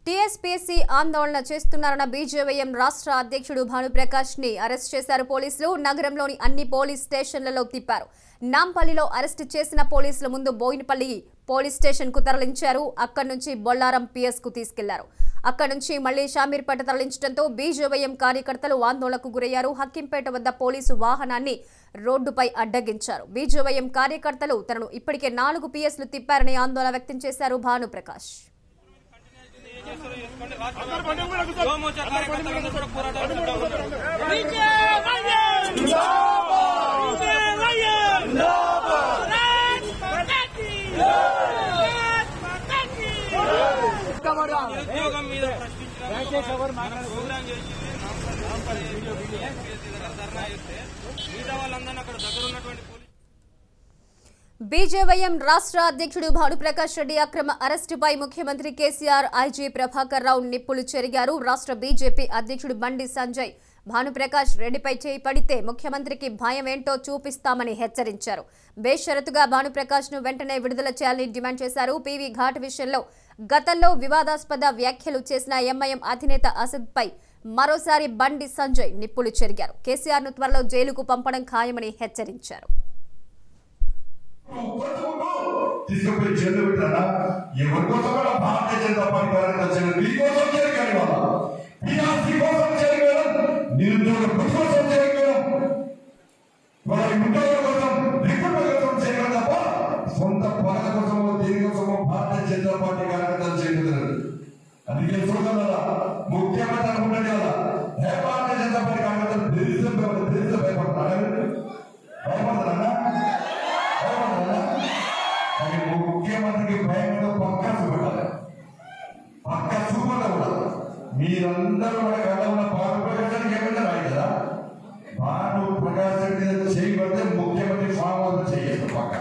TSPSC ఆందోళన చేస్తున్నారన్న BJYM రాష్ట్ర అధ్యక్షుడు భానుప్రకాష్ ని అరెస్ట్ చేశారు పోలీసులు నగరంలోని అన్ని పోలీస్ స్టేషన్లలో తిప్పారు నాంపల్లిలో అరెస్టు చేసిన పోలీసుల ముందు బోయినపల్లి పోలీస్ స్టేషన్ కు తరలించారు అక్కడి నుంచి బొల్లారం పిఎస్ కు తీసుకెళ్లారు అక్కడి నుంచి మళ్లీ షామీర్పేట తరలించడంతో బీజేవైఎం కార్యకర్తలు ఆందోళనకు గురయ్యారు హక్కింపేట వద్ద పోలీసు వాహనాన్ని రోడ్డుపై అడ్డగించారు బీజేవైఎం కార్యకర్తలు తనను ఇప్పటికే నాలుగు పిఎస్లు తిప్పారని ఆందోళన వ్యక్తం చేశారు భానుప్రకాష్ యువమోర్చా కార్యకర్తలందరూ కూడా పోరాటాలు చేస్తా ఉన్నారు. నిరుద్యోగం మీద ప్రశ్నించడానికి ప్రోగ్రాం చేసింది నాంపల్లి దగ్గర ధర్నా చేస్తే మిగతా వాళ్ళందరినీ అక్కడ దగ్గర ఉన్నటువంటి పోలీసు బీజేవైఎం రాష్ట్ర అధ్యక్షుడు భానుప్రకాష్ రెడ్డి అక్రమ అరెస్టుపై ముఖ్యమంత్రి కేసీఆర్ ఐజీ ప్రభాకర్ రావు నిప్పులు చెరిగారు రాష్ట్ర బీజేపీ అధ్యక్షుడు బండి సంజయ్ భానుప్రకాష్ రెడ్డిపై చేయి పడితే ముఖ్యమంత్రికి భయం ఏంటో చూపిస్తామని హెచ్చరించారు బేషరతుగా భానుప్రకాష్ ను వెంటనే విడుదల చేయాలని డిమాండ్ చేశారు పీవీ ఘాట్ విషయంలో గతంలో వివాదాస్పద వ్యాఖ్యలు చేసిన ఎంఐఎం అధినేత అసద్ పై మరోసారి బండి సంజయ్ నిప్పులు చెరిగారు కేసీఆర్ ను త్వరలో జైలుకు పంపడం ఖాయమని హెచ్చరించారు తీసుకుపోయి జైలు పెట్టారా ఎవరి కోసం కూడా భారతీయ జనతా పార్టీ కార్యకర్తలు చేయలేదు మీకోసం చేయగలి వాళ్ళ పీఆర్సీ కోసం చేయగలం నిరుద్యోగ వృత్తి కోసం చేయగలం వాళ్ళ ఉద్యోగం కోసం రిక్రూట్మెంట్ కోసం చేయగలం తప్ప సొంత పనుల కోసమో దేని కోసమో భారతీయ జనతా పార్టీ కార్యకర్తలు చేయగలరు అందుకే చూడాలా ముఖ్యమంత్రి అనుకుంటాడు కదా ఏ భారతీయ జనతా పార్టీ కార్యకర్తలు బెదిరిస్తే బెదిరిస్తే భయపడతారా భయపడతారా కానీ ముఖ్యమంత్రికి భయంతో పక్క చూపెట్టాలి పక్క చూపట కూడా మీరందరూ కూడా కళ్ళ ఉన్న భాను ప్రకాశ్ రెడ్డికి ఏమైనా రాయి కదా భాను ప్రకాశ్ రెడ్డి మీద చేయబడితే ముఖ్యమంత్రి ఫామ్ హౌస్ చేయొచ్చు పక్క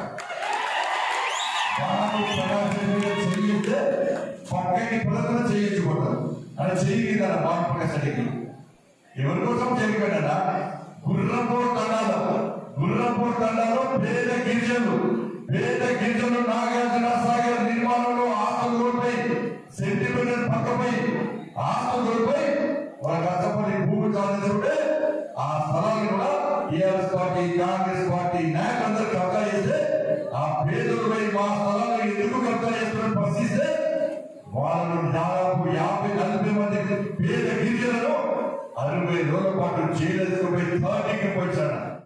భాను ప్రకాశ్ రెడ్డి మీద చేయిస్తే పక్కకి ప్రజలు చేయొచ్చు కొట్టదు అని చెయ్యి కదా భాను ప్రకాశ్ రెడ్డికి ఎవరి కోసం చేయబడ్డా గుర్రంపూర్ తండాలో గుర్రంపూర్ తండాలో పేద గిరిజనులు పేద గిరిజనులు నాగార్జున సాగర్ నిర్మాణంలో ఆస్తులు కోల్పోయి సెంటిమెంట్ పక్కపై ఆస్తులు కోల్పోయి వాళ్ళ కష్టపడి భూమి సాధించుంటే ఆ స్థలాన్ని కూడా టీఆర్ఎస్ పార్టీ కాంగ్రెస్ పార్టీ నాయకులందరూ కబ్జా చేస్తే ఆ పేదలపై మా స్థలాన్ని ఎందుకు కబ్జా చేస్తున్నారు ప్రశ్నిస్తే వాళ్ళను దాదాపు యాభై నలభై మంది పేద గిరిజనులను అరవై రోజుల పాటు జైలు థర్టీకి వచ్చాడు